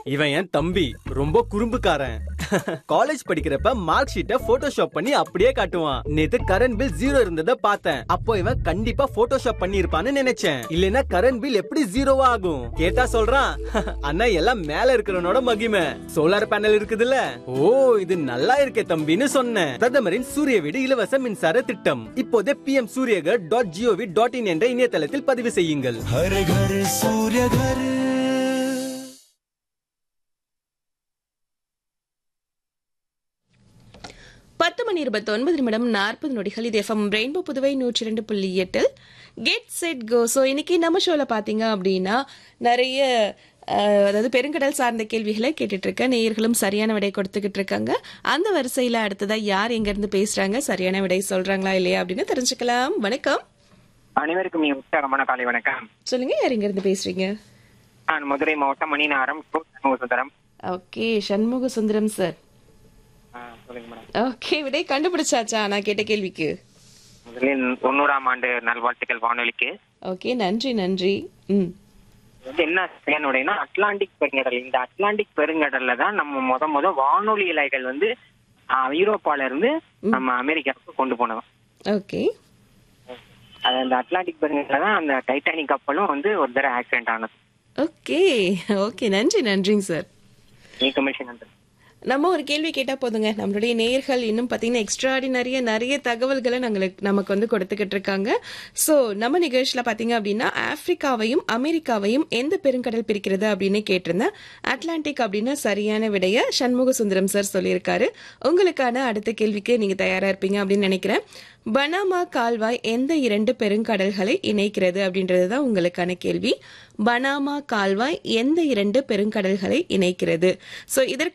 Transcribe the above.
இவன் என் தம்பி ரொம்ப குறும்புக்காரன் காலேஜ் படிக்கிறப்ப மார்க் ஷீட்டை போட்டோஷாப் பண்ணி அப்படியே காட்டுவான் நேத்து கரண்ட் பில் ஜீரோ இருந்ததை பார்த்தேன் அப்போ இவன் கண்டிப்பா போட்டோஷாப் பண்ணி இருப்பான்னு நினைச்சேன் இல்லனா கரண்ட் பில் எப்படி ஜீரோவா ஆகும் கேட்டா சொல்றான் அண்ணா எல்லாம் மேல இருக்கிறவனோட மகிமை சோலார் பேனல் இருக்குதுல்ல ஓ இது நல்லா இருக்கே தம்பின்னு சொன்னேன் பிரதமரின் சூரிய வீடு இலவச மின்சார திட்டம் இப்போதே PM Suryaghar dot gov dot in என்ற இணையதளத்தில் பதிவு செய்யுங்கள் हर घर सूर्य घर பத்து மணி இருபத்தி ஒன்பது நிமிடம் நாற்பது நொடிகள் இது எஃப்எம் ரெயின்போ புதுவை நூற்றி ரெண்டு புள்ளி எட்டில் கெட் செட் கோ ஸோ இன்னைக்கு நம்ம ஷோல பாத்தீங்க அப்படின்னா நிறைய அஹ், அதாவது பெருங்கடல் சார்ந்த கேள்விகளை கேட்டுட்டு இருக்க நேயர்களும் சரியான விடை கொடுத்துக்கிட்டு இருக்காங்க அந்த வரிசையில அடுத்ததா யார் எங்க இருந்து பேசுறாங்க சரியான விடை சொல்றாங்களா இல்லையா அப்படின்னு தெரிஞ்சுக்கலாம் வணக்கம் அனைவருக்கும் மிக உற்சாகமான காலை வணக்கம் சொல்லுங்க யார் எங்க இருந்து பேசுறீங்க நான் மதுரை மாவட்டம் மணிநாரம் சுந்தரம் ஓகே சண்முக சுந்தரம் சார் சொல்லுங்க மேடம் ஓகே விடை கண்டுபிடிச்சாச்சா நான் கேட்ட கேள்விக்கு முதலில் தொண்ணூறாம் ஆண்டு நல்வாழ்த்துக்கள் வானொலிக்கு ஓகே நன்றி நன்றி ம் இது வந்து என்ன என்னுடையனா அட்லாண்டிக் பெருங்கடல் இந்த அட்லாண்டிக் பெருங்கடல்ல தான் நம்ம முத முத வானொலி இலைகள் வந்து ஆஹ், ஐரோப்பால இருந்து நம்ம அமெரிக்காவுக்கு கொண்டு போனோம் ஓகே அது அந்த அட்லாண்டிக் பெருங்கடல்ல தான் அந்த டைட்டானிக் கப்பலும் வந்து ஒரு தடவை ஆக்சிடென்ட் ஆனது ஓகே ஓகே நன்றி நன்றிங்க சார் இன்ஃபர்மேஷன் வந்து நம்ம ஒரு கேள்வி கேட்டா போதுங்க நம்மளுடைய நேயர்கள் இன்னும் பாத்தீங்கன்னா எக்ஸ்ட்ராடினரிய நிறைய தகவல்களை நாங்களுக்கு நமக்கு வந்து கொடுத்துக்கிட்டு இருக்காங்க சோ நம்ம நிகழ்ச்சியில பாத்தீங்க அப்படின்னா ஆப்பிரிக்காவையும் அமெரிக்காவையும் எந்த பெருங்கடல் பிரிக்கிறது அப்படின்னு கேட்டிருந்தேன் அட்லாண்டிக் அப்படின்னு சரியான விடைய சண்முக சுந்தரம் சார் சொல்லியிருக்காரு உங்களுக்கான அடுத்த கேள்விக்கு நீங்க தயாரா இருப்பீங்க அப்படின்னு நினைக்கிறேன் பனாமா கால்வாய் எந்த இரண்டு பெருங்கடல்களை இணைக்கிறது அப்படின்றது தான் உங்களுக்கான கேள்வி பனாமா கால்வாய் எந்த இரண்டு பெருங்கடல்களை இணைக்கிறது சோ இதற்கு